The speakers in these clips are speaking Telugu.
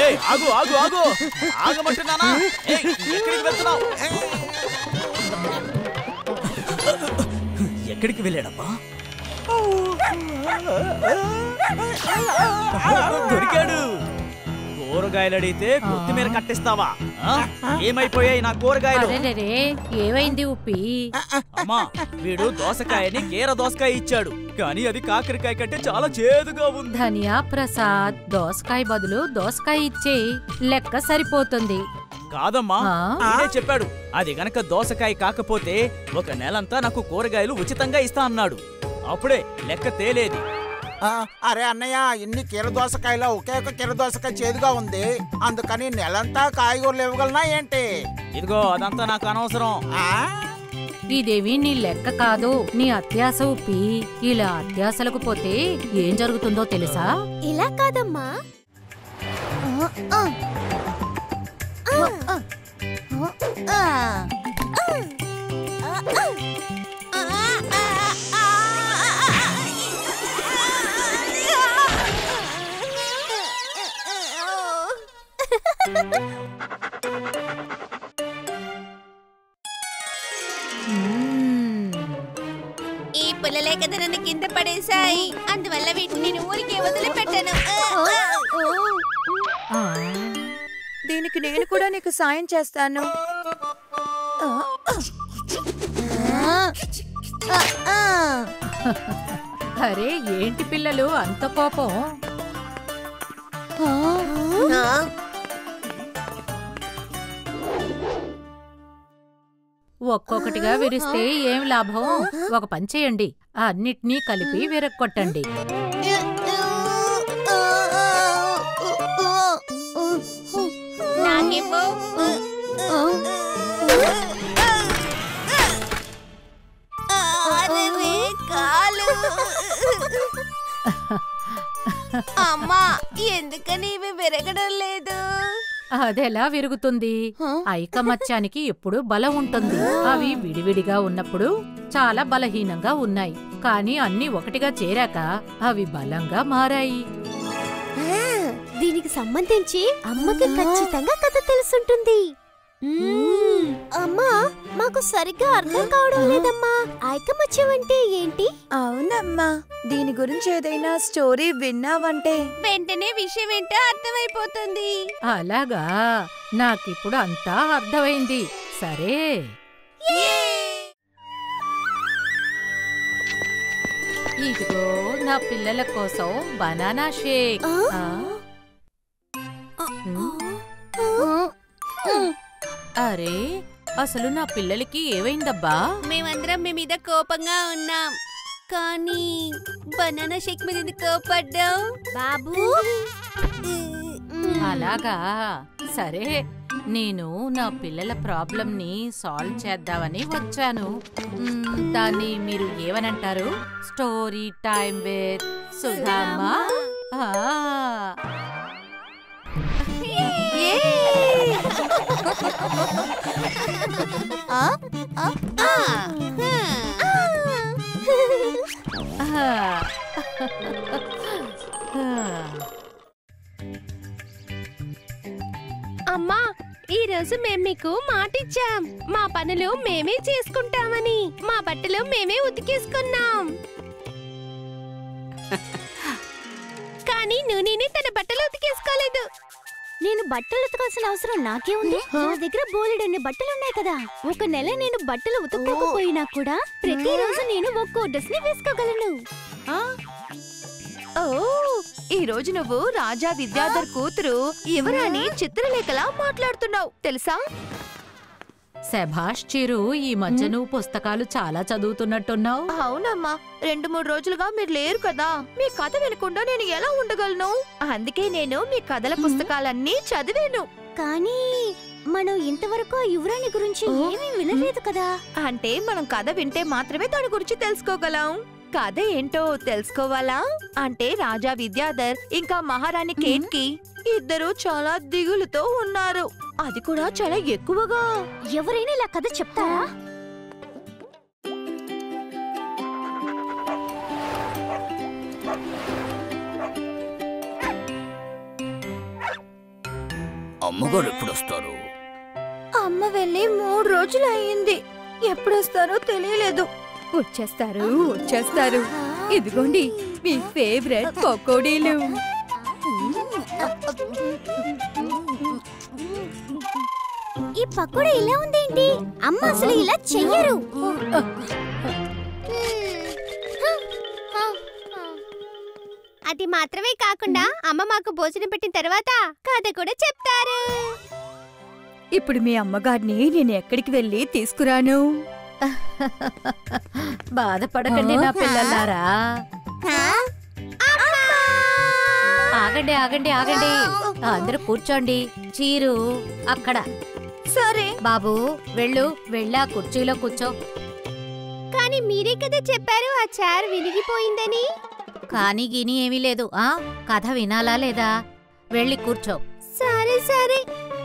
ఏయ్ ఆగు ఆగు ఆగు ఆగమంటున్నానా ఏయ్ ఎక్కడికి వెళ్తున్నావు ఎక్కడికి వెళ్ళాడబ్బా దొరికాడు కూరగాయలు అడిగితే కొత్తిమీర కట్టిస్తావా ఆ? ఏమైపోయాయి నా కూరగాయలు అరేరే ఏమైంది ఉప్పి అమ్మా వీడు దోసకాయని కీర దోసకాయ ఇచ్చాడు కానీ అది కాకరకాయ కంటే చాలా చేదుగా ఉంది ధనియా ప్రసాద్ దోసకాయ బదులు దోసకాయ ఇచ్చే లెక్క సరిపోతుంది కాదమ్మా ఆ? ఇదే చెప్పాడు అది గనక దోసకాయ కాకపోతే ఒక నెలంతా నాకు కూరగాయలు ఉచితంగా ఇస్తా అన్నాడు అప్పుడే లెక్క తేలేది ఆ, అరే అన్నయ్య ఇన్ని కీర దోసకాయలో ఒకే ఒక కీర దోసకాయ చేదుగా ఉంది అందుకని నెలంతా కాయగూరలు ఇవ్వగలనా ఏంటి ఇదిగో అదంతా నాకు అనవసరం ఆ? ఇదేవి నీ లెక్క కాదు నీ అత్యాస ఉప్పి ఇలా అత్యాసలకు పోతే ఏం జరుగుతుందో తెలుసా ఇలా కాదమ్మా మ్మ్. ఈ పుల్లలే కదా నన్ను కింద పడేశాయి అందువల్ల వీటిని నేను ఊరికే వదిలిపెట్టాను ఆ, దీనికి నేను కూడా నీకు సాయం చేస్తాను ఆ, అరే ఏంటి పిల్లలు అంత కోపం ఒక్కొక్కటిగా విరిస్తే ఏం లాభం ఒక పని చేయండి అన్నిటినీ కలిపి విరక్కొట్టండి నాకేమో అరెరే, కాలు అమ్మా ఎందుకని ఇవి విరగడం లేదు అదెలా విరుగుతుంది ఐకమత్యానికి ఎప్పుడు బలం ఉంటుంది అవి విడివిడిగా ఉన్నప్పుడు చాలా బలహీనంగా ఉన్నాయి కానీ అన్ని ఒకటిగా చేరాక అవి బలంగా మారాయి ఆ, దీనికి సంబంధించి అమ్మకి ఖచ్చితంగా కథ తెలుసుంటుంది అమ్మా మాకు సరిగ్గా అర్థం కావడం లేదమ్మా ఐకమత్యం అంటే ఏంటి అవునమ్మా దీని గురించి ఏదైనా స్టోరీ విన్నావంటే వెంటనే విషయం ఏంటో అర్థమైపోతుంది అలాగా నాకిప్పుడు అంతా అర్థమైంది సరే ఇదిగో నా పిల్లల కోసం బనానా షేక్ ఆ? ఆ? ఉమ్, అరే అసలు నా పిల్లలకి ఏమైందబ్బా మేమందరం మీ మీద కోపంగా ఉన్నాం కానీ బనానా షేక్ మీద ఎందుకు కోపడ్డాం బాబు అలాగా సరే నేను నా పిల్లల ప్రాబ్లం ని సాల్వ్ చేద్దామని వచ్చాను మ్మ్, దాన్ని మీరు ఏమనంటారు స్టోరీ టైం విత్ సుధామా ఆ, ఆ. ఆ. అమ్మా ఈ రోజు మేం మీకు మాటిచ్చాం మా పనులు మేమే చేసుకుంటామని మా బట్టలు మేమే ఉతికేసుకున్నాం కానీ నూనెని తన బట్టలు ఉతికేసుకోలేదు నేను బట్టలు ఉతకాల్సిన అవసరం నాకే ఉంది నా దగ్గర బోలెడన్ని బట్టలు ఉన్నాయి కదా ఒక నెల నేను బట్టలు ఉతకకపోయినా కూడా ప్రతిరోజు నేను ఒక్కో డ్రెస్ ని వేసుకోగలను ఓ ఈ రోజు నువ్వు రాజా విద్యాధర్ కూతురు యువరాణి చిత్రలేఖలా మాట్లాడుతున్నావు తెలుసా శభాష్ చిరు ఈ మధ్య నువ్వు పుస్తకాలు చాలా చదువుతున్నట్టున్నావు అవునమ్మా రెండు మూడు రోజులుగా మీరు లేరు కదా మీ కథ వినకుండా నేను ఎలా ఉండగలను అందుకే నేను మీ కథల పుస్తకాలన్నీ చదివాను కానీ మనం ఇంతవరకు ఆ యువరాణి గురించి ఏమీ వినలేదు కదా అంటే మనం కథ వింటే మాత్రమే దాని గురించి తెలుసుకోగలం కథ ఏంటో తెలుసుకోవాలా అంటే రాజా విద్యాధర్ ఇంకా మహారాణి కేట్ కి ఇద్దరు చాలా దిగులుతో ఉన్నారు అది కూడా చాలా ఎక్కువగా ఎవరైనా ఇలా కథ చెప్తారా అమ్మగారు ఎప్పుడు వస్తారు అమ్మ వెళ్ళి మూడు రోజులు అయ్యింది ఎప్పుడొస్తారో తెలియలేదు వచ్చేస్తారు వచ్చేస్తారు ఇదిగోండి మీ ఫేవరెట్ పకోడీలు ఈ పకోడా ఇలా ఉందేంటి అమ్మ అసలు ఇలా చెయ్యరు అది మాత్రమే కాకుండా అమ్మ మాకు భోజనం పెట్టిన తర్వాత కథ కూడా చెప్తారు ఇప్పుడు మీ అమ్మగారిని నేను ఎక్కడికి వెళ్ళి తీసుకురాను బాధపడకండి నా పిల్లలారా ఆగండి ఆగండి ఆగండి అందరూ కూర్చోండి చీరు అక్కడ సరే బాబు వెళ్ళు వెళ్ళా కుర్చీలో కూర్చో కానీ మీరే కదా చెప్పారు ఆ చార్ విరిగిపోయిందని కానీ గిని ఏమీ లేదు ఆ కథ వినాలా లేదా వెళ్ళి కూర్చో సరే సరే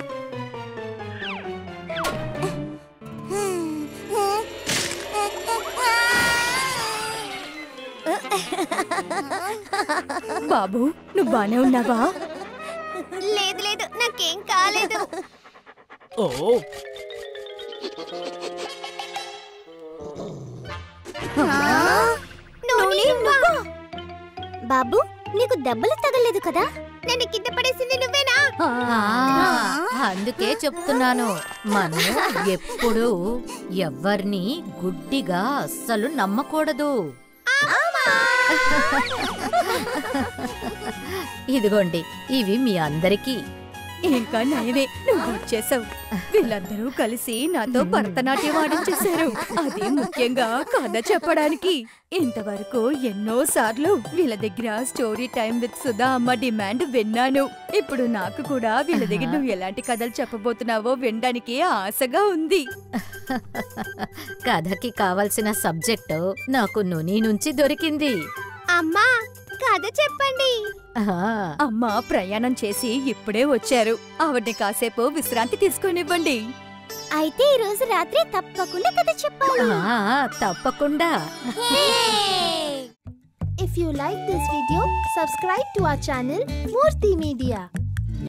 బాబు నువ్వు బానే ఉన్నావా లేదు లేదు నాకేం కాలేదు ఓ నూనె నువ్వా? బాబు నీకు దెబ్బలు తగలేదు కదా నన్ను కింద పడేసింది నువ్వేనా ఆ, అందుకే చెప్తున్నాను మనం ఎప్పుడూ ఎవ్వరిని గుడ్డిగా అస్సలు నమ్మకూడదు ఇదిగోండి ఇవి మీ అందరికీ ఇంకా నయమే నువ్వు వచ్చేసావు వీళ్ళందరూ కలిసి నాతో భరతనాట్యం ఆడించేశారు అది ముఖ్యంగా కథ చెప్పడానికి ఇంతవరకు ఎన్నో సార్లు వీళ్ళ దగ్గర స్టోరీ టైం విత్ సుధా అమ్మ డిమాండ్ విన్నాను ఇప్పుడు నాకు కూడా వీళ్ళ దగ్గర నువ్వు ఎలాంటి కథలు చెప్పబోతున్నావో వినడానికి ఆశగా ఉంది కథకి కావలసిన సబ్జెక్టు నాకు నుని నుంచి దొరికింది అమ్మా కథ చెప్పండి ఆ, అమ్మ ప్రయాణం చేసి ఇప్పుడే వచ్చారు ఆవిడ్ని కాసేపు విశ్రాంతి తీసుకొనివ్వండి అయితే ఈ రోజు రాత్రి తప్పకుండా కథ చెప్పాలి ఆ, తప్పకుండా If you like this video, subscribe to our channel Murthy Media.